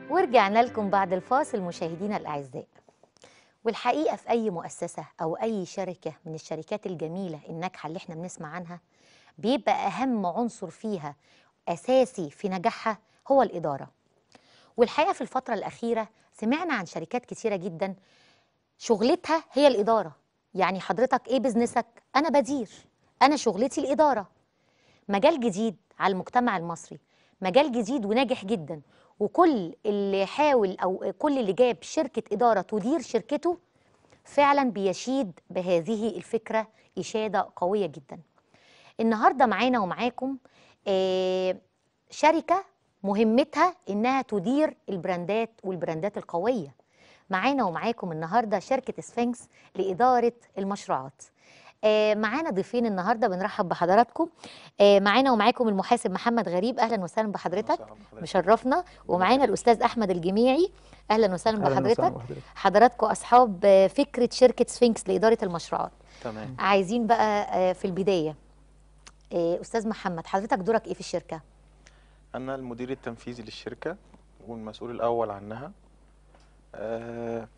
ورجعنا لكم بعد الفاصل مشاهدينا الأعزاء والحقيقة في أي مؤسسة أو أي شركة من الشركات الجميلة الناجحة اللي احنا بنسمع عنها بيبقى أهم عنصر فيها أساسي في نجاحها هو الإدارة والحقيقة في الفترة الأخيرة سمعنا عن شركات كتيرة جدا شغلتها هي الإدارة يعني حضرتك إيه بزنسك؟ أنا بدير أنا شغلتي الإدارة مجال جديد على المجتمع المصري مجال جديد وناجح جدا وكل اللي حاول او كل اللي جاب شركه اداره تدير شركته فعلا بيشيد بهذه الفكره اشاده قويه جدا. النهارده معانا ومعاكم آه، شركه مهمتها انها تدير البراندات والبراندات القويه. معانا ومعاكم النهارده شركه سفنكس لاداره المشروعات. آه، معانا ضيفين النهارده بنرحب بحضراتكم آه، معانا ومعاكم المحاسب محمد غريب اهلا وسهلا بحضرتك مشرفنا ومعانا الاستاذ احمد الجميعي اهلا وسهلا أهلاً وسهلاً بحضرتك بحضرتك. حضراتكم اصحاب آه، فكره شركه سفنكس لاداره المشروعات تمام عايزين بقى آه، في البدايه آه، استاذ محمد حضرتك دورك ايه في الشركه أنا المدير التنفيذي للشركة والمسؤول الأول عنها آه،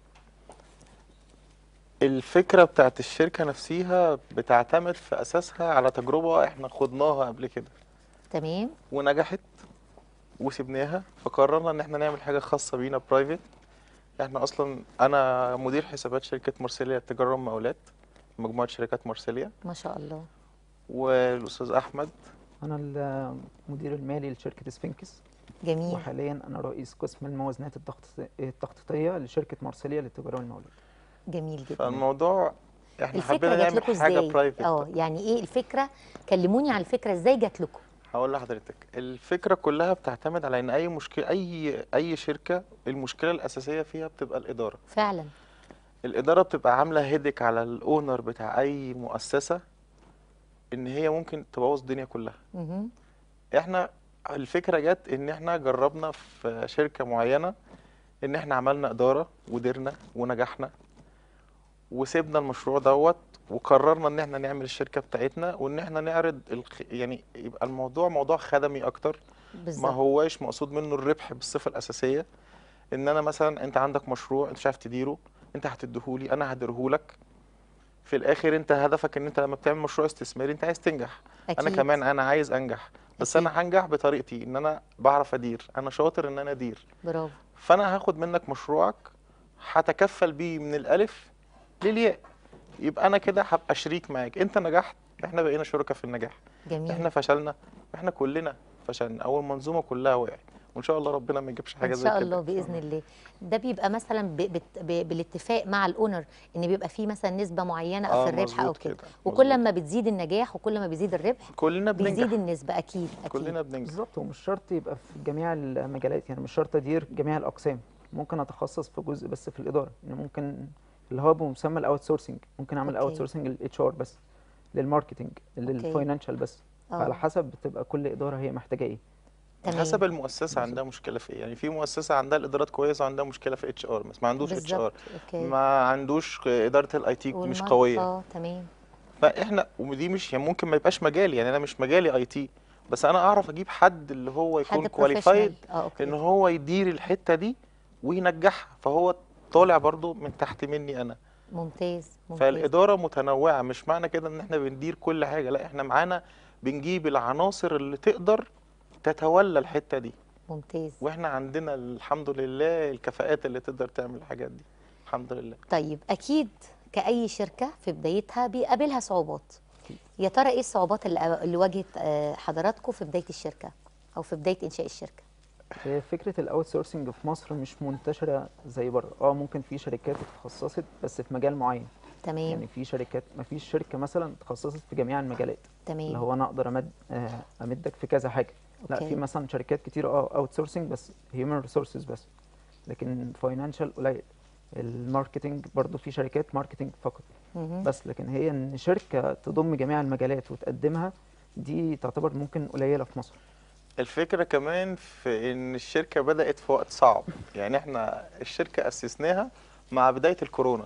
الفكرة بتاعت الشركة نفسها بتعتمد في أساسها على تجربة إحنا خضناها قبل كده تمام ونجحت وسبناها فقررنا إن إحنا نعمل حاجة خاصة بينا برايفت إحنا أصلا أنا مدير حسابات شركة مرسيليا للتجارة والمقاولات مجموعة شركات مرسيليا ما شاء الله والأستاذ أحمد أنا المدير المالي لشركة سفنكس جميل وحاليا أنا رئيس قسم الموازنات التخطيط- التخطيطية لشركة مارسيليا للتجارة والمولد جميل جدا فالموضوع إحنا الفكره حبينا جات نعمل لكم حاجة ازاي برايفت اه يعني ايه الفكره كلموني عن الفكره ازاي جات لكم هقول لحضرتك الفكرة كلها بتعتمد على ان اي مشكلة اي اي شركة المشكلة الاساسية فيها بتبقى الادارة فعلا الادارة بتبقى عاملة هيدك على الاونر بتاع اي مؤسسة ان هي ممكن تبوظ الدنيا كلها مهم. احنا الفكرة جت ان احنا جربنا في شركة معينة ان احنا عملنا ادارة ودرنا ونجحنا وسيبنا المشروع دوت وقررنا ان احنا نعمل الشركة بتاعتنا وان احنا نعرض الخ... يعني يبقى الموضوع موضوع خدمي اكتر ما بالظبط هواش مقصود منه الربح بالصفة الأساسية إن أنا مثلا أنت عندك مشروع أنت مش عارف تديره أنت هتديهولي أنا هديرهولك في الآخر أنت هدفك إن أنت لما بتعمل مشروع استثماري أنت عايز تنجح أنا أكيد. كمان أنا عايز أنجح بس أكيد. أنا هنجح بطريقتي إن أنا بعرف أدير أنا شاطر إن أنا أدير برافو فأنا هاخد منك مشروعك هتكفل بيه من الألف للياء يبقى أنا كده هبقى شريك معاك أنت نجحت إحنا بقينا شركاء في النجاح جميل احنا فشلنا احنا كلنا فشلنا او المنظومه كلها وقعت وان شاء الله ربنا ما يجيبش حاجه ان زي شاء كده الله باذن الله ده بيبقى مثلا ب... بت... ب... بالاتفاق مع الاونر ان بيبقى فيه مثلا نسبه معينه آه، في الربح او مظبوط كده كده، وكل مظبوط. ما بتزيد النجاح وكل ما بيزيد الربح كلنا بيزيد بننجح النسبه اكيد اكيد كلنا بننجح بالظبط ومش شرط يبقى في جميع المجالات يعني مش شرط أدير جميع الأقسام ممكن أتخصص في جزء بس في الإدارة يعني ممكن اللي هو بمسمى الأوت سورسنج ممكن أعمل أوكي. أوت سورسنج للاتش ار بس للماركتنج للفاينانشال بس آه. فعلى حسب بتبقى كل إدارة هي محتاجة إيه تمام حسب المؤسسه عندها مشكله في ايه يعني في مؤسسه عندها الادارات كويسه وعندها مشكله في اتش ار بس ما عندوش اتش ار بالظبط اوكي ما عندوش اداره الاي تي مش والمر- قويه اه تمام فاحنا ودي مش يعني ممكن ما يبقاش مجالي يعني انا مش مجالي اي تي بس انا اعرف اجيب حد اللي هو يكون حد كواليفايد بروفيشنال اه اوكي ان هو يدير الحته دي وينجحها فهو طالع برضو من تحت مني انا ممتاز ممتاز فالإدارة متنوعة مش معنى كده إن إحنا بندير كل حاجة لا إحنا معانا بنجيب العناصر اللي تقدر تتولى الحتة دي ممتاز وإحنا عندنا الحمد لله الكفاءات اللي تقدر تعمل الحاجات دي الحمد لله طيب اكيد كاي شركه في بدايتها بيقابلها صعوبات يا ترى ايه الصعوبات اللي, اللي واجهت آه، حضراتكم في بدايه الشركه او في بدايه انشاء الشركه هي فكرة الاوت سورسنج في مصر مش منتشرة زي بره اه ممكن في شركات اتخصصت بس في مجال معين تمام يعني في شركات ما فيش شركة مثلا اتخصصت في جميع المجالات تمام اللي هو انا اقدر امد آه، امدك في كذا حاجة لا أوكي. في مثلا شركات كتير اه اوت سورسنج بس هيومن ريسورسز بس لكن فاينانشال قليل الماركتنج برضو في شركات ماركتنج فقط مهم. بس لكن هي ان شركة تضم جميع المجالات وتقدمها دي تعتبر ممكن قليلة في مصر الفكرة كمان في إن الشركة بدأت في وقت صعب يعني إحنا الشركة أسسناها مع بداية الكورونا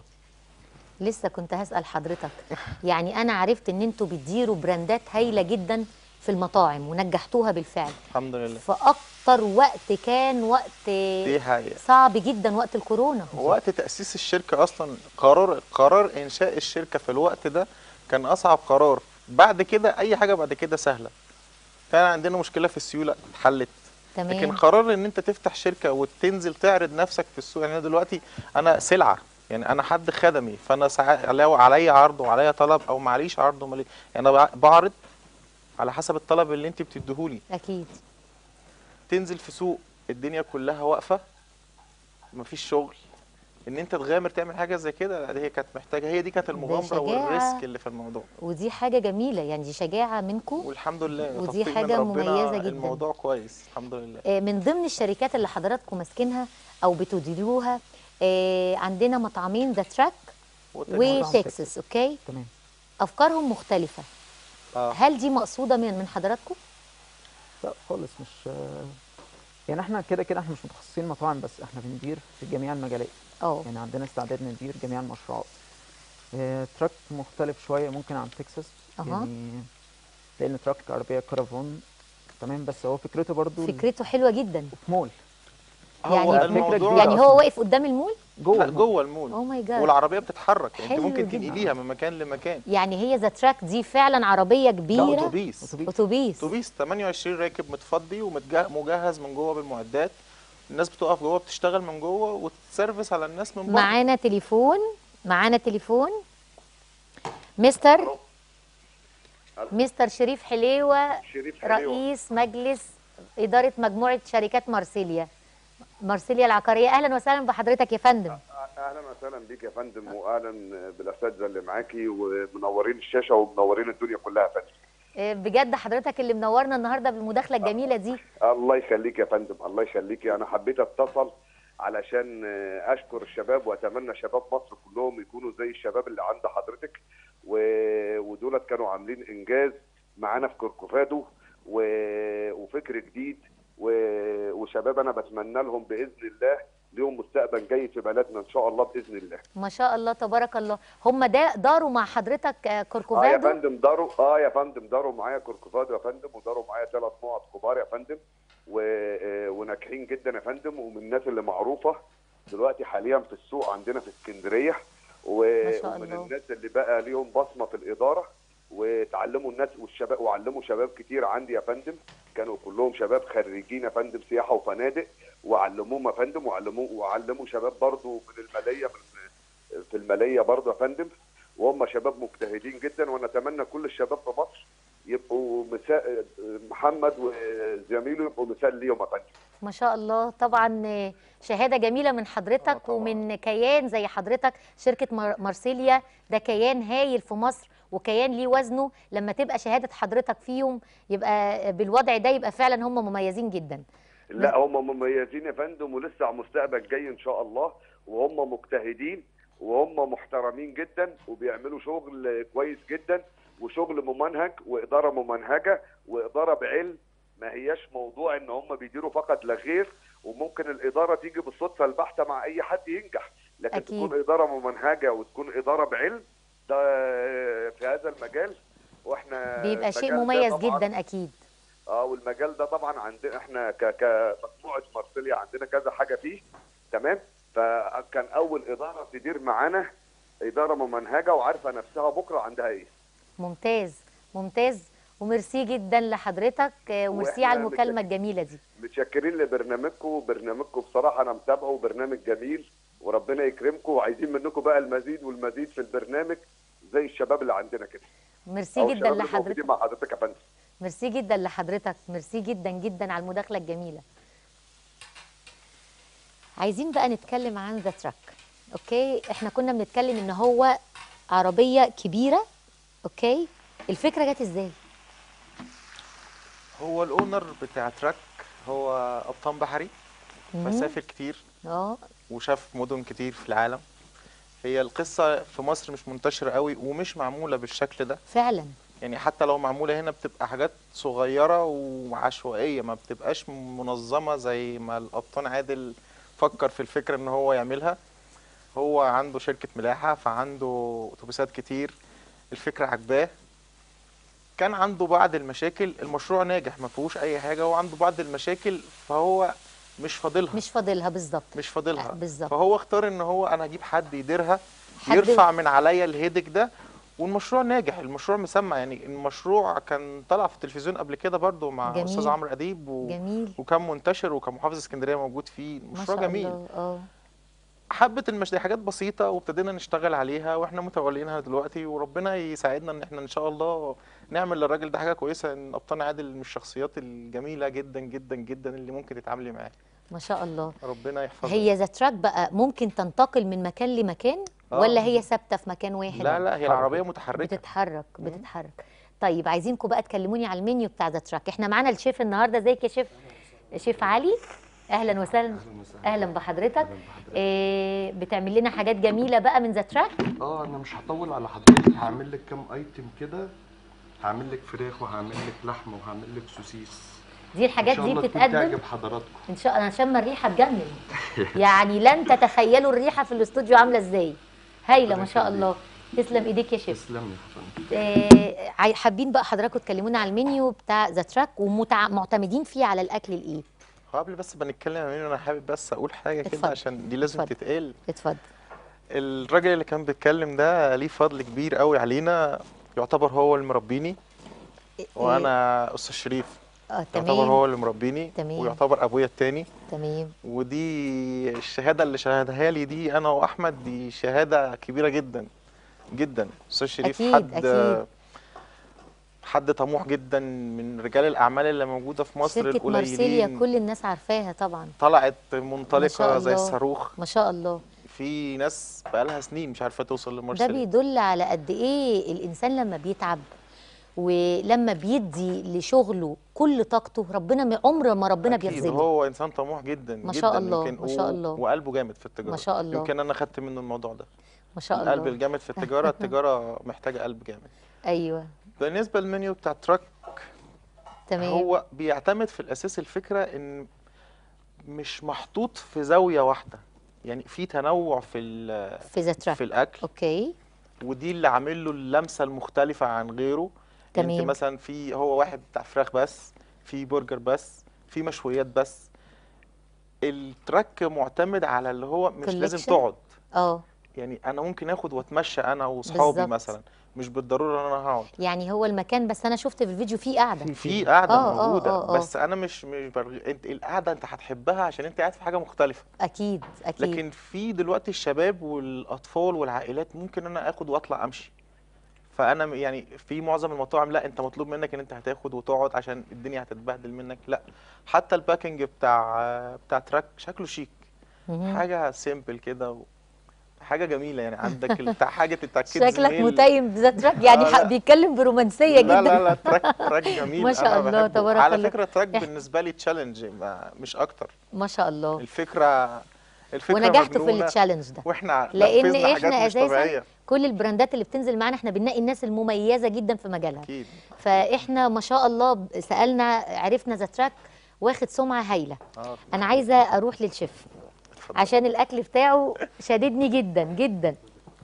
لسه كنت هسال حضرتك يعني انا عرفت ان انتوا بتديروا براندات هايله جدا في المطاعم ونجحتوها بالفعل الحمد لله في اكتر وقت كان وقت دي حقيقة صعب جدا وقت الكورونا وقت تأسيس الشركة أصلا قرار قرار إنشاء الشركة في الوقت ده كان أصعب قرار بعد كده أي حاجة بعد كده سهلة كان عندنا مشكلة في السيولة اتحلت لكن تمام قرار ان انت تفتح شركه وتنزل تعرض نفسك في السوق يعني أنا دلوقتي انا سلعه يعني انا حد خدمي فانا ساعات لو عليا عرض وعليا طلب او معليش عرض ومالي يعني انا بع- بعرض على حسب الطلب اللي انت بتديهولي اكيد تنزل في سوق الدنيا كلها واقفه مفيش شغل ان انت تغامر تعمل حاجه زي كده هي كانت محتاجه هي دي كانت المغامره شجاعة. والريسك اللي في الموضوع ودي حاجه جميله يعني دي شجاعه منكم والحمد لله ودي توفيق من حاجة ربنا مميزة جداً. الموضوع كويس الحمد لله آه، من ضمن الشركات اللي حضراتكم ماسكينها او بتديروها آه، عندنا مطعمين ذا تراك وتاني- وتكساس اوكي تمام افكارهم مختلفه اه هل دي مقصوده من من حضراتكم لا خالص مش يعني احنا كده كده احنا مش متخصصين مطاعم بس احنا بندير في جميع المجالات اه يعني عندنا استعداد ندير جميع المشروعات آه، تراك مختلف شويه ممكن عن تكساس أها. يعني لان تراك عربيه كارافون تمام بس هو فكرته برضو فكرته حلوه جدا في مول هو يعني- الموضوع كبيرة يعني أصلاً. هو واقف قدام المول جوه لا المول. جوه المول او ماي جاد والعربيه بتتحرك يعني انت حلو ممكن جدا. تنقليها من مكان لمكان يعني هي ذا تراك دي فعلا عربيه ده كبيره اتوبيس أتوبيس. اتوبيس اتوبيس 28 راكب متفضي ومجهز من جوه بالمعدات الناس بتقف جوه بتشتغل من جوه وتسرفس على الناس من بره معانا تليفون معانا تليفون مستر مستر شريف حليوه شريف حليوة. رئيس مجلس إدارة مجموعة شركات مارسيليا مارسيليا العقارية أهلا وسهلا بحضرتك يا فندم اهلا وسهلا بيك يا فندم واهلا بالاساتذه اللي معاكي ومنورين الشاشه ومنورين الدنيا كلها يا فندم آه، بجد حضرتك اللي منورنا النهاردة بالمداخلة الجميلة دي الله يخليك يا فندم الله يخليكي انا حبيت اتصل علشان آه، اشكر الشباب واتمنى شباب مصر كلهم يكونوا زي الشباب اللي عند حضرتك و- ودولت كانوا عاملين انجاز معانا في كوركوفادو و- وفكر جديد و- وشباب انا بتمنى لهم باذن الله ليهم مستقبل جاي في بلدنا ان شاء الله باذن الله ما شاء الله تبارك الله هم دا داروا مع حضرتك آه، اه يا كوركوفادو فندم داروا اه يا فندم داروا معايا كوركوفادو يا فندم وداروا معايا ثلاث نقط كبار يا فندم و... آه، وناجحين جدا يا فندم ومن الناس اللي معروفه دلوقتي حاليا في السوق عندنا في اسكندريه و... ما شاء ومن الله. الناس اللي بقى ليهم بصمه في الاداره وتعلموا الناس والشباب وعلموا شباب كتير عندي يا فندم كانوا كلهم شباب خريجين يا فندم سياحه وفنادق وعلموهم يا فندم وعلموا وعلموا شباب برضو من الماليه من في الماليه برضو يا فندم وهم شباب مجتهدين جدا ونتمنى كل الشباب في مصر يبقوا مساء محمد وزميله يبقوا مثال ليهم يا فندم ما شاء الله طبعا آه، شهادة جميلة من حضرتك طبعاً. ومن كيان زي حضرتك شركة مار- مارسيليا ده كيان هايل في مصر وكيان ليه وزنه لما تبقى شهادة حضرتك فيهم يبقى بالوضع ده يبقى فعلا هم مميزين جدا لا هم مميزين يا فندم ولسه على مستقبل جاي ان شاء الله وهم مجتهدين وهم محترمين جدا وبيعملوا شغل كويس جدا وشغل ممنهج واداره ممنهجه واداره بعلم ما هياش موضوع ان هم بيديروا فقط لا غير وممكن الاداره تيجي بالصدفه البحته مع اي حد ينجح لكن أكيد. تكون اداره ممنهجه وتكون اداره بعلم ده في هذا المجال واحنا بيبقى شيء المجال ده مميز طبعاً جدا أكيد اه والمجال ده طبعا عندنا احنا ك كمجموعه مارسيليا عندنا كذا حاجه فيه تمام فكان اول اداره تدير معانا اداره ممنهجه وعارفه نفسها بكره عندها ايه ممتاز ممتاز وميرسي جدا لحضرتك آه، وميرسي وإحنا على المكالمة متشك- الجميلة دي متشكرين لبرنامجكم برنامجكم بصراحه انا متابعه برنامج جميل وربنا يكرمكم وعايزين منكم بقى المزيد والمزيد في البرنامج زي الشباب اللي عندنا كده ميرسي أو جدا الشباب اللي لحضرتك موجودين مع حضرتك يا فندم ميرسي جدا لحضرتك ميرسي جدا جدا على المداخلة الجميلة عايزين بقى نتكلم عن ذا تراك اوكي احنا كنا بنتكلم ان هو عربية كبيرة اوكي الفكرة جت ازاي هو الاونر بتاع تراك هو قبطان بحري مم. فسافر كتير اه وشاف مدن كتير في العالم هي القصة في مصر مش منتشرة قوي ومش معمولة بالشكل ده فعلا يعني حتى لو معمولة هنا بتبقى حاجات صغيرة وعشوائية ما بتبقاش منظمة زي ما القبطان عادل فكر في الفكرة ان هو يعملها هو عنده شركة ملاحة فعنده اتوبيسات كتير الفكرة عجباه كان عنده بعض المشاكل المشروع ناجح ما فيهوش اي حاجه هو عنده بعض المشاكل فهو مش فاضلها مش فاضلها بالظبط مش فاضلها آه، بالظبط. فهو اختار ان هو انا اجيب حد يديرها حد- يرفع من عليا الهيدك ده والمشروع ناجح المشروع مسمع يعني المشروع كان طلع في التلفزيون قبل كده برضو مع جميل. استاذ عمرو اديب و... جميل وكان منتشر وكان محافظ اسكندريه موجود فيه ما مشروع شاء جميل الله اه حبه المش دي حاجات بسيطه وابتدينا نشتغل عليها واحنا متولينها دلوقتي وربنا يساعدنا ان احنا ان شاء الله نعمل للراجل ده حاجه كويسه ان ابطال عادل من الشخصيات الجميله جدا جدا جدا اللي ممكن تتعاملي معاه ما شاء الله ربنا يحفظه هي ذا تراك بقى ممكن تنتقل من مكان لمكان آه. ولا هي ثابته في مكان واحد لا لا هي العربيه متحركه بتتحرك بتتحرك طيب عايزينكم بقى تكلموني على المنيو بتاع ذا تراك احنا معانا الشيف النهارده ازيك يا شيف شيف علي اهلا وسهلا اهلا بحضرتك إيه بتعمل لنا حاجات جميله بقى من ذا تراك اه انا مش هطول على حضرتك هعمل لك كام ايتم كده هعمل لك فراخ وهعمل لك لحمه وهعمل لك سوسيس دي الحاجات ان دي شاء الله تكون بتتقدم تعجب حضراتكم ان شاء الله انا شم الريحه تجنن يعني لن تتخيلوا الريحه في الاستوديو عامله ازاي هايله ما شاء الله تسلم ايديك يا شيف تسلم يا فندم آه، عاي- حابين بقى حضراتكم تكلمونا على المنيو بتاع ذا تراك ومعتمدين فيه على الاكل الايه قبل بس ما نتكلم عن المنيو انا حابب بس اقول حاجه اتفضل. كده عشان دي لازم اتفضل. تتقال اتفضل الراجل اللي كان بيتكلم ده ليه فضل كبير قوي علينا يعتبر هو اللي مربيني إيه- وانا استاذ شريف اه يعتبر تمام هو اللي مربيني تمام. ويعتبر ابويا التاني تمام ودي الشهاده اللي شهدها لي دي انا واحمد دي شهاده كبيره جدا جدا استاذ شريف أكيد، حد أكيد. حد طموح جدا من رجال الاعمال اللي موجوده في مصر شركه مارسيليا القليلين كل الناس عارفاها طبعا طلعت ما منطلقه شاء زي الله. الصاروخ ما شاء الله في ناس بقالها سنين مش عارفه توصل ده لمارسيليا بيدل على قد ايه الانسان لما بيتعب ولما بيدي لشغله كل طاقته ربنا م- عمر ما ربنا أكيد بيخذله هو انسان طموح جدا ما جدا شاء الله، يمكن ما شاء و- الله. وقلبه جامد في التجاره ما شاء الله. يمكن انا خدت منه الموضوع ده ما شاء القلب الله الجامد في التجاره التجاره محتاجه قلب جامد ايوه بالنسبه للمنيو بتاع تراك تمام هو بيعتمد في الاساس الفكره ان مش محطوط في زاويه واحده يعني في تنوع في ال- في ذا تراك في الاكل اوكي ودي اللي عامل له اللمسه المختلفه عن غيره يعني انت تمام. مثلا في هو واحد بتاع فراخ بس في برجر بس في مشويات بس التراك معتمد على اللي هو مش لازم Collection. تقعد اه يعني انا ممكن اخد واتمشى انا واصحابي بالظبط. مثلا مش بالضروره ان انا هقعد يعني هو المكان بس انا شفت في الفيديو فيه قاعده في قاعده آه، آه، موجوده آه، آه. بس انا مش مش برغ... انت القعده انت هتحبها عشان انت قاعد في حاجه مختلفه اكيد اكيد لكن في دلوقتي الشباب والاطفال والعائلات ممكن انا اخد واطلع امشي فانا م- يعني في معظم المطاعم لا انت مطلوب منك ان انت هتاخد وتقعد عشان الدنيا هتتبهدل منك لا حتى الباكنج بتاع بتاع تراك شكله شيك مهم. حاجه سيمبل كده و... حاجه جميله يعني عندك ال- بتاع حاجه بتاع kids شكلك meal. متيم بذا تراك يعني آه، ح- لا. بيتكلم برومانسيه جدا لا لا لا تراك تراك جميل ما شاء أنا الله، بحبه. تبارك على الله. فكره تراك إح- بالنسبه لي تشالنج مش اكتر ما شاء الله الفكره الفكره ونجحتوا في مجنونة، التشالنج ده واحنا لان نفذنا حاجات احنا مش اساسا طبيعيه كل البراندات اللي بتنزل معانا احنا بنلاقي الناس المميزه جدا في مجالها اكيد فاحنا ما شاء الله ب- سالنا عرفنا ذا تراك واخد سمعه هايله اه انا عايزه اروح للشيف اتفضل. عشان الاكل بتاعه شددني جدا جدا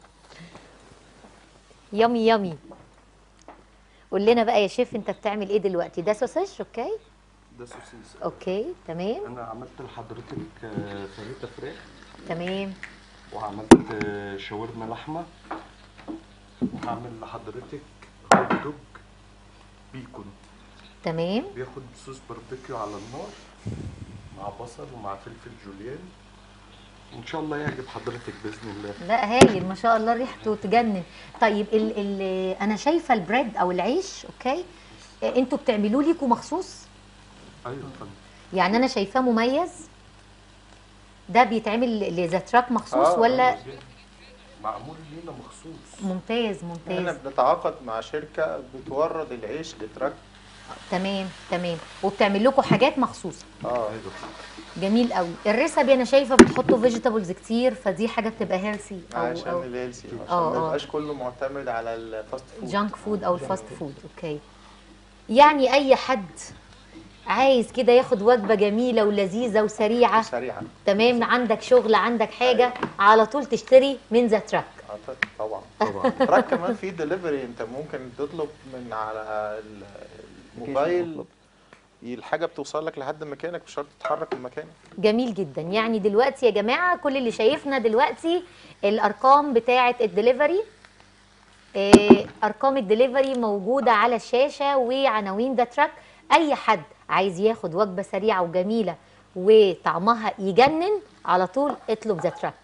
يامي يامي قول لنا بقى يا شيف انت بتعمل ايه دلوقتي ده سوسيج اوكي ده سوسيس اوكي تمام انا عملت لحضرتك آه، فاهيتا فراخ تمام وعملت آه، شاورما لحمه وهعمل لحضرتك هوت دوج بيكون تمام بياخد صوص باربيكيو على النار مع بصل ومع فلفل جوليان ان شاء الله يعجب حضرتك باذن الله لا هايل ما شاء الله ريحته تجنن طيب ال ال انا شايفه البريد او العيش اوكي آه، انتوا بتعملوه ليكوا مخصوص ايوه فندم يعني انا شايفاه مميز ده بيتعمل لذا تراك مخصوص آه، ولا معمول لينا مخصوص ممتاز احنا ممتاز بنتعاقد مع شركه بتورد العيش لتراك تمام تمام وبتعمل لكم حاجات مخصوصه اه ايوه جميل قوي الريسبي انا شايفه بتحطوا فيجيتابلز كتير فدي حاجه بتبقى هيلثي او عشان او الهيلثي عشان آه، ما آه. يبقاش كله معتمد على الفاست فود جانك فود او الفاست فود اوكي يعني اي حد عايز كده ياخد وجبه جميله ولذيذه وسريعه سريعا تمام عندك شغل عندك حاجه على طول تشتري من ذا تراك اه طبعا طبعا تراك كمان في دليفري انت ممكن تطلب من على ال- الموبايل مطلوب. الحاجه بتوصل لك لحد مكانك مش شرط تتحرك من مكانك جميل جدا يعني دلوقتي يا جماعه كل اللي شايفنا دلوقتي الارقام بتاعه الدليفري آه، ارقام الدليفري موجوده على الشاشه وعناوين ذا تراك اي حد عايز ياخد وجبه سريعه وجميله وطعمها يجنن على طول اطلب ذا تراك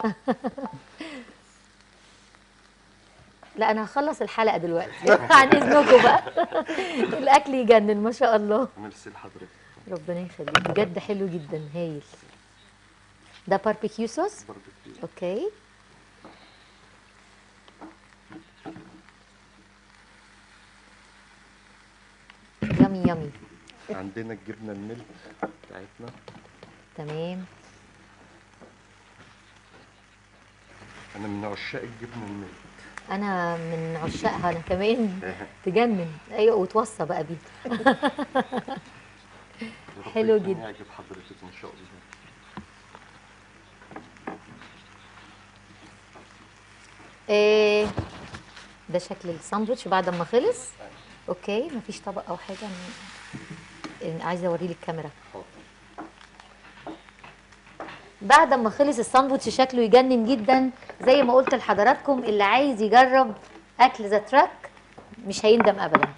لا انا هخلص الحلقه دلوقتي عن اذنكم بقى الاكل يجنن ما شاء الله ميرسي لحضرتك ربنا يخليك بجد حلو جدا هايل ده باربيكيو صوص باربيكيو اوكي يامي يامي عندنا الجبنه الملك بتاعتنا تمام انا من عشاق الجبنه الملك انا من عشاقها انا كمان تجنن ايوه وتوصى بقى بيها حلو ربنا جدا. يعجب حضرتك ان شاء الله إيه ده شكل الساندوتش بعد ما خلص اوكي مفيش طبق او حاجه م- إيه، عايزه اوريه للكاميرا حاضر بعد ما خلص الساندوتش شكله يجنن جدا زي ما قلت لحضراتكم اللي عايز يجرب اكل ذا تراك مش هيندم ابدا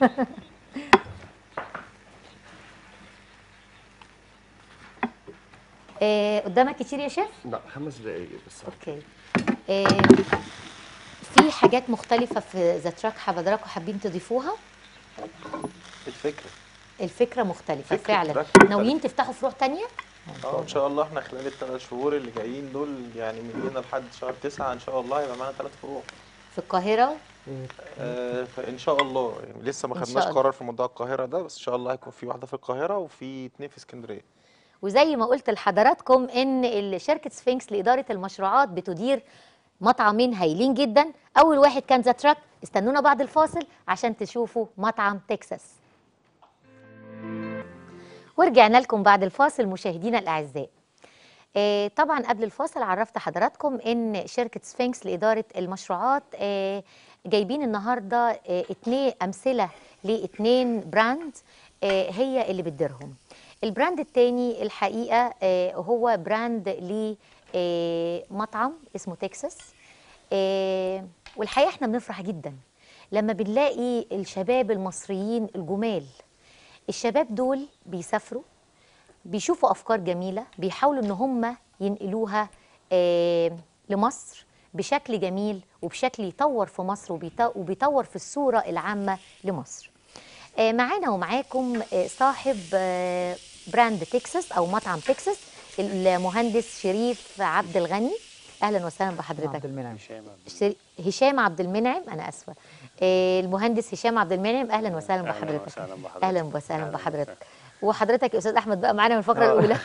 إيه قدامك كتير يا شيف لا خمس دقايق بس اوكي إيه في حاجات مختلفه في ذا تراك حضراتكم حابين تضيفوها الفكره الفكره مختلفه فكرة فعلا تراك مختلف. ناويين تفتحوا فروع تانية اه ان شاء الله احنا خلال الثلاث شهور اللي جايين دول يعني من هنا لحد شهر تسعة ان شاء الله يبقى معانا ثلاث فروع في القاهره آه فان شاء الله يعني لسه ما إن خدناش شاء الله. قرار في موضوع القاهره ده بس ان شاء الله هيكون في واحده في القاهره وفي اتنين في اسكندريه وزي ما قلت لحضراتكم ان ال- شركه سفنكس لاداره المشروعات بتدير مطعمين هايلين جدا اول واحد كان ذا تراك استنونا بعد الفاصل عشان تشوفوا مطعم تكساس ورجعنا لكم بعد الفاصل مشاهدينا الاعزاء آه، طبعا قبل الفاصل عرفت حضراتكم ان شركه سفنكس لاداره المشروعات آه، جايبين النهارده آه، اتنين امثله لاتنين براند آه، هي اللي بتديرهم البراند التاني الحقيقه آه، هو براند لمطعم اسمه تكساس آه، والحقيقه احنا بنفرح جدا لما بنلاقي الشباب المصريين الجمال الشباب دول بيسافروا بيشوفوا افكار جميله بيحاولوا ان هم ينقلوها آه، لمصر بشكل جميل وبشكل يطور في مصر وبيط- وبيطور في الصوره العامه لمصر آه، معانا ومعاكم آه، صاحب آه، براند تكساس او مطعم تكساس المهندس شريف عبد الغني اهلا وسهلا بحضرتك عبد المنعم شري- هشام عبد المنعم انا اسفه آه، المهندس هشام عبد المنعم اهلا وسهلا أهلاً بحضرتك وسهلاً بحضرتك. اهلا وسهلا أهلاً بحضرتك وحضرتك يا استاذ احمد بقى معانا من الفقره الاولى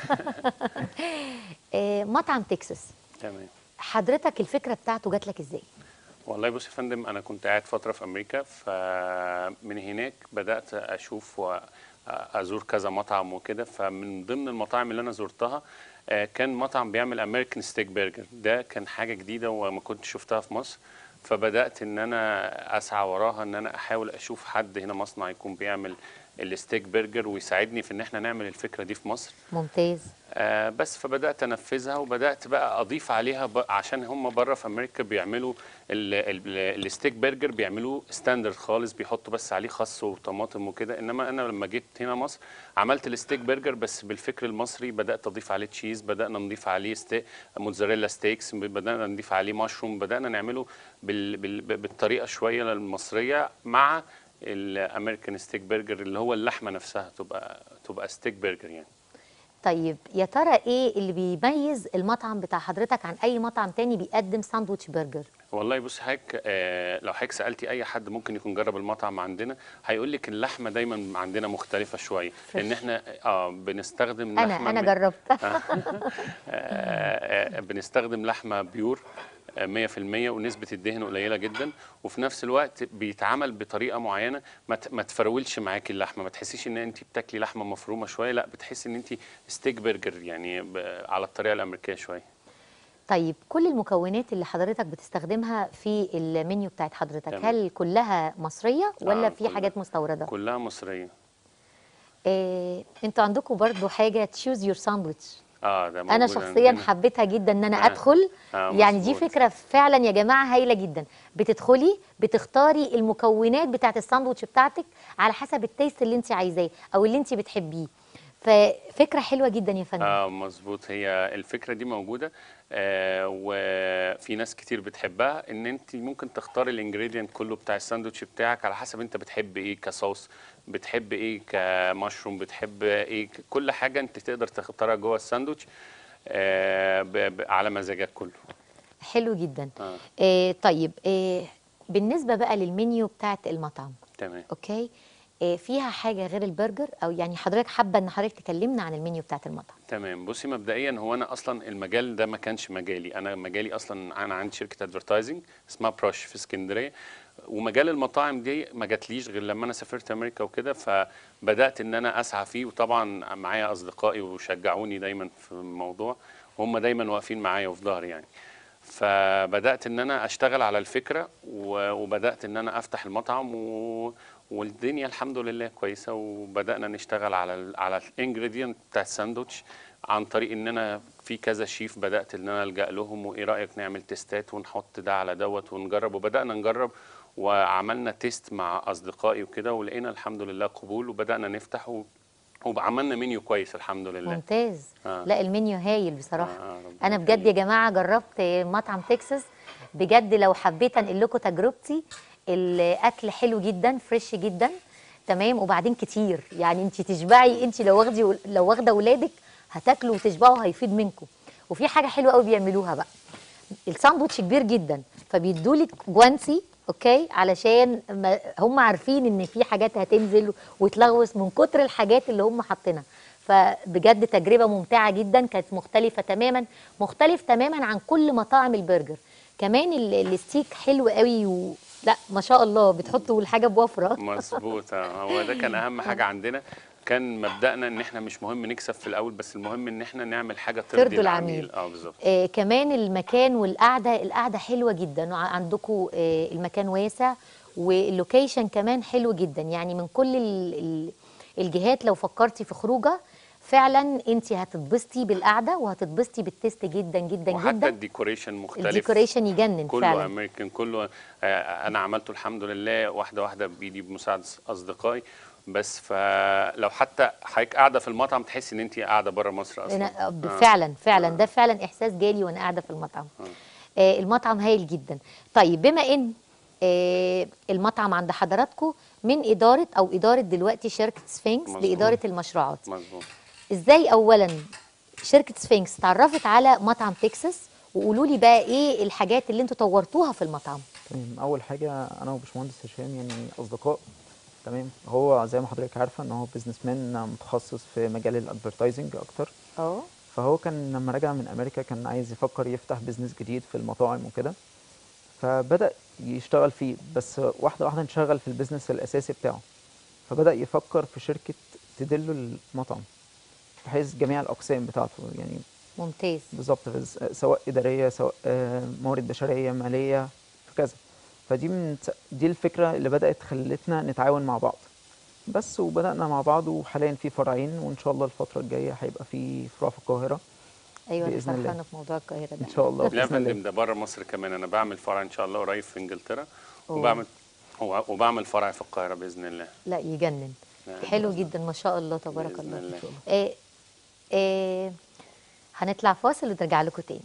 آه، مطعم تكساس تمام حضرتك الفكره بتاعته جات لك ازاي والله بص يا فندم انا كنت قاعد فتره في امريكا فمن هناك بدات اشوف وازور كذا مطعم وكده فمن ضمن المطاعم اللي انا زرتها آه، كان مطعم بيعمل امريكان ستيك برجر ده كان حاجه جديده وما كنت شفتها في مصر فبدات ان انا اسعى وراها ان انا احاول اشوف حد هنا مصنع يكون بيعمل الستيك برجر ويساعدني في ان احنا نعمل الفكره دي في مصر ممتاز آه بس فبدات انفذها وبدات بقى اضيف عليها ب... عشان هم بره في امريكا بيعملوا ال... ال... الستيك برجر بيعملوه ستاندرد خالص بيحطوا بس عليه خس وطماطم وكده انما انا لما جيت هنا مصر عملت الستيك برجر بس بالفكر المصري بدات اضيف عليه تشيز بدانا نضيف عليه ستي... موتزاريلا ستيكس بدانا نضيف عليه مشروم بدانا نعمله بال... بال... بالطريقه شويه المصريه مع الامريكان ستيك برجر اللي هو اللحمه نفسها تبقى تبقى ستيك برجر يعني طيب يا ترى ايه اللي بيميز المطعم بتاع حضرتك عن اي مطعم تاني بيقدم ساندوتش برجر والله بص حضرتك آه لو حضرتك سالتي اي حد ممكن يكون جرب المطعم عندنا هيقول لك اللحمه دايما عندنا مختلفه شويه لان احنا اه بنستخدم انا لحمه انا من- جربت آه، آه، بنستخدم لحمه بيور آه، 100% ونسبة الدهن قليلة جدا وفي نفس الوقت بيتعمل بطريقة معينة ما ت- ما تفرولش معاكي اللحمة ما تحسيش ان انت بتاكلي لحمة مفرومة شوية لا بتحسي ان انت ستيك برجر يعني ب- على الطريقة الأمريكية شوية طيب كل المكونات اللي حضرتك بتستخدمها في المنيو بتاعت حضرتك تمام. هل كلها مصريه ولا آه، في كلها. حاجات مستورده كلها مصريه إيه انتوا عندكم برضو حاجه تشوز يور ساندويتش اه ده انا موجود شخصيا عندنا. حبيتها جدا ان انا آه. ادخل آه، يعني دي مظبوط. فكره فعلا يا جماعه هايله جدا بتدخلي بتختاري المكونات بتاعت الساندوتش بتاعتك على حسب التيست اللي انت عايزاه او اللي انت بتحبيه ففكره حلوه جدا يا فندم اه مظبوط هي الفكره دي موجوده آه وفي ناس كتير بتحبها ان انت ممكن تختاري الانجريدينت كله بتاع الساندوتش بتاعك على حسب انت بتحب ايه كصوص بتحب ايه كمشروم بتحب ايه ك- كل حاجه انت تقدر تختارها جوه الساندوتش آه ب- ب- على مزاجك كله حلو جدا آه. إيه طيب إيه بالنسبه بقى للمنيو بتاعت المطعم تمام اوكي إيه فيها حاجه غير البرجر او يعني حضرتك حابه ان حضرتك تكلمنا عن المنيو بتاعت المطعم تمام بصي مبدئيا هو انا اصلا المجال ده ما كانش مجالي انا مجالي اصلا انا عندي شركه ادفرتايزنج اسمها بروش في اسكندريه ومجال المطاعم دي ما جاتليش غير لما انا سافرت امريكا وكده فبدات ان انا اسعى فيه وطبعا معايا اصدقائي وشجعوني دايما في الموضوع وهم دايما واقفين معايا وفي ظهري يعني فبدات ان انا اشتغل على الفكره و- وبدات ان انا افتح المطعم و... والدنيا الحمد لله كويسه وبدانا نشتغل على ال على الانجريدينت بتاع الساندوتش عن طريق ان انا في كذا شيف بدات ان انا الجا لهم وايه رايك نعمل تيستات ونحط ده على دوت ونجرب وبدانا نجرب وعملنا تيست مع اصدقائي وكده ولقينا الحمد لله قبول وبدانا نفتح و... وعملنا منيو كويس الحمد لله ممتاز آه. لا المنيو هايل بصراحه آه، ربنا انا بجد يا جماعه جربت مطعم تكساس بجد لو حبيت انقل لكم تجربتي الاكل حلو جدا فريش جدا تمام وبعدين كتير يعني انت تشبعي انت لو واخدي لو واخده اولادك هتاكلوا وتشبعوا هيفيد منكم وفي حاجه حلوه قوي بيعملوها بقى الساندوتش كبير جدا فبيدولك جوانسي اوكي علشان ما هم عارفين ان في حاجات هتنزل وتلغوص من كتر الحاجات اللي هم حاطينها فبجد تجربه ممتعه جدا كانت مختلفه تماما مختلف تماما عن كل مطاعم البرجر كمان ال- الستيك حلو قوي و... لا ما شاء الله بتحطوا الحاجه بوفره مظبوط آه، هو ده كان اهم حاجه عندنا كان مبدأنا ان احنا مش مهم نكسب في الاول بس المهم ان احنا نعمل حاجه ترضي ترضوا العميل. العميل اه بالظبط آه كمان المكان والقعده القعده حلوه جدا عندكم آه المكان واسع واللوكيشن كمان حلو جدا يعني من كل ال ال الجهات لو فكرتي في خروجه فعلا انت هتتبسطي بالقعده وهتتبسطي بالتيست جدا جدا وحتى جدا الديكوريشن مختلف الديكوريشن يجنن كله فعلا امريكان كله آه، انا عملته الحمد لله واحده واحده بايدي بمساعده اصدقائي بس فلو حتى حضرتك قاعده في المطعم تحسي ان انت قاعده بره مصر اصلا أنا آه. فعلا فعلا ده فعلا احساس جالي وانا قاعده في المطعم آه المطعم هايل جدا طيب بما ان آه المطعم عند حضراتكم من اداره او اداره دلوقتي شركه سفنكس مظبوط. لاداره المشروعات مظبوط ازاي اولا شركه سفنكس تعرفت على مطعم تكساس وقولوا لي بقى ايه الحاجات اللي انتوا طورتوها في المطعم تمام اول حاجه انا وباشمهندس هشام يعني اصدقاء تمام هو زي ما حضرتك عارفه ان هو بيزنس مان متخصص في مجال الادفرتايزنج اكتر اه فهو كان لما رجع من امريكا كان عايز يفكر يفتح بيزنس جديد في المطاعم وكده فبدا يشتغل فيه بس واحده واحده انشغل في البيزنس الاساسي بتاعه فبدا يفكر في شركه تدله المطعم بحيث جميع الاقسام بتاعته يعني ممتاز بالظبط بس- سواء اداريه سواء آه، موارد بشريه ماليه كذا فدي من دي الفكره اللي بدات خلتنا نتعاون مع بعض بس وبدانا مع بعض وحاليا في فرعين وان شاء الله الفتره الجايه هيبقى في فروع في القاهره ايوه انا بإذن الله. فرحانه في موضوع القاهره ده ان شاء الله لا يا باذن الله فندم ده بره مصر كمان انا بعمل فرع ان شاء الله قريب في انجلترا أوه. وبعمل وبعمل فرع في القاهره باذن الله لا يجنن لا، حلو جدا ما شاء الله تبارك بإذن الله الله. إيه إيه هنطلع فاصل ونرجع لكم تاني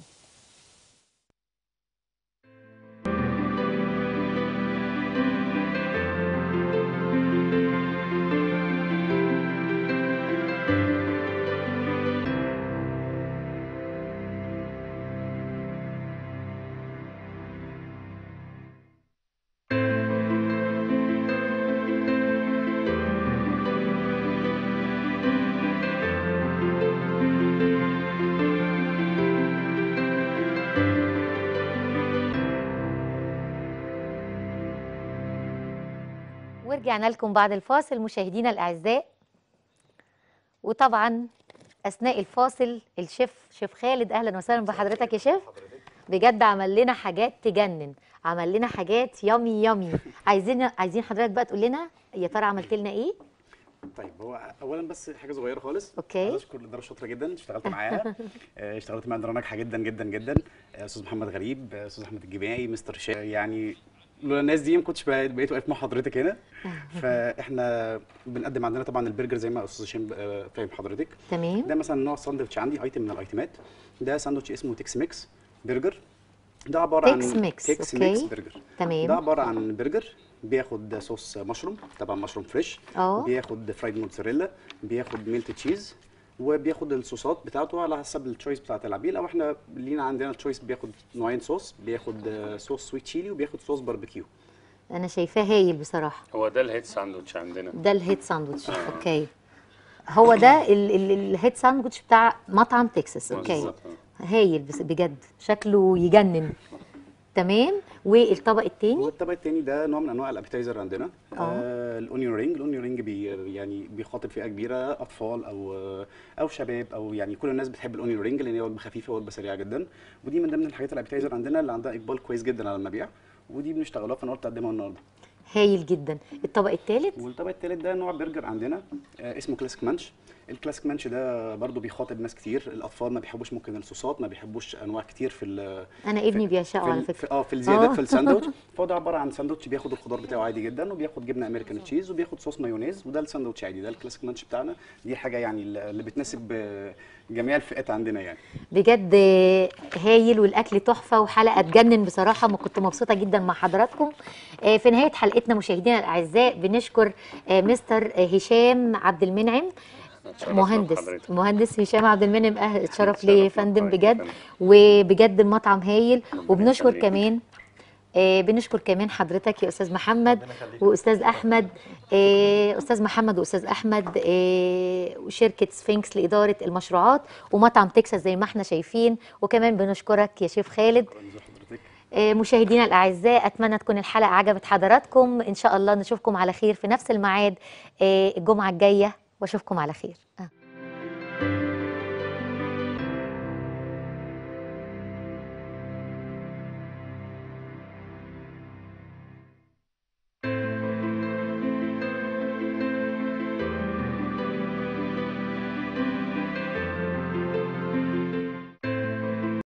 ورجعنا لكم بعد الفاصل مشاهدينا الاعزاء وطبعا اثناء الفاصل الشيف شيف خالد اهلا وسهلا بحضرتك يا شيف بجد عمل لنا حاجات تجنن عمل لنا حاجات يامي يامي عايزين عايزين حضرتك بقى تقول لنا يا ترى عملت لنا ايه طيب هو اولا بس حاجه صغيره خالص أوكي. عايز اشكر الاداره الشاطره جدا اشتغلت معاها آه، اشتغلت مع اداره ناجحه جدا جدا جدا آه، استاذ محمد غريب آه، استاذ احمد الجباعي مستر شا يعني لولا الناس دي ما كنتش بقيت بقيت واقف مع حضرتك هنا فاحنا بنقدم عندنا طبعا البرجر زي ما استاذ هشام آه، فاهم حضرتك تمام ده مثلا نوع ساندوتش عندي ايتم من الايتمات ده ساندوتش اسمه تكس ميكس برجر ده عباره عن تكس ميكس، تكس أوكي. ميكس برجر ده تمام عباره عن برجر بياخد صوص مشروم طبعا مشروم فريش اه بياخد فرايد موتزاريلا بياخد ميلت تشيز وبياخد الصوصات بتاعته على حسب التشويس بتاعت العميل او احنا لينا عندنا تشويس بياخد نوعين صوص بياخد آه، صوص سويت تشيلي وبياخد صوص باربيكيو انا شايفاه هايل بصراحه هو ده الهيد ساندوتش عندنا ده الهيت ساندوتش اوكي هو ده ال- ال- الهيت ساندوتش بتاع مطعم تكساس اوكي بالظبط. هايل بس بجد شكله يجنن تمام والطبق التاني والطبق التاني ده نوع من انواع الابيتايزر عندنا آه. آه الاونيون رينج الاونيون رينج بي يعني بيخاطب فئه كبيره اطفال او او شباب او يعني كل الناس بتحب الاونيون رينج لان هي وجبه خفيفه وجبه سريعه جدا ودي من ضمن الحاجات الابيتايزر عندنا اللي عندها اقبال كويس جدا على المبيع ودي بنشتغلها فانا قلت اقدمها النهارده هايل جدا الطبق التالت والطبق التالت ده نوع برجر عندنا آه اسمه كلاسيك مانش الكلاسيك مانش ده برضو بيخاطب ناس كتير الاطفال ما بيحبوش ممكن الصوصات ما بيحبوش انواع كتير في ال- انا ابني بيعشقه في على ال- في- فكره اه في الزيادات آه. في الساندوتش فهو ده عباره عن ساندوتش بياخد الخضار بتاعه عادي جدا وبياخد جبنه امريكان تشيز وبياخد صوص مايونيز وده الساندوتش عادي ده الكلاسيك مانش بتاعنا دي حاجه يعني اللي بتناسب آه، جميع الفئات عندنا يعني بجد هايل والاكل تحفه وحلقه تجنن بصراحه ما كنت مبسوطه جدا مع حضراتكم آه، في نهايه حلقتنا مشاهدينا الاعزاء بنشكر آه، مستر آه، هشام عبد المنعم اتشرفنا مهندس بحضرتك. مهندس هشام عبد المنعم أه اتشرف اتشرفنا لي يا فندم بحضرتك بجد يا فندم. وبجد المطعم هايل وبنشكر يخليك. كمان آه، بنشكر كمان حضرتك يا استاذ محمد ربنا يخليك. واستاذ احمد آه، استاذ محمد واستاذ احمد آه، وشركه سفنكس لاداره المشروعات ومطعم تكساس زي ما احنا شايفين وكمان بنشكرك يا شيف خالد شكراً لحضرتك آه، مشاهدينا الاعزاء اتمنى تكون الحلقه عجبت حضراتكم ان شاء الله نشوفكم على خير في نفس الميعاد آه، الجمعه الجايه واشوفكم على خير آه.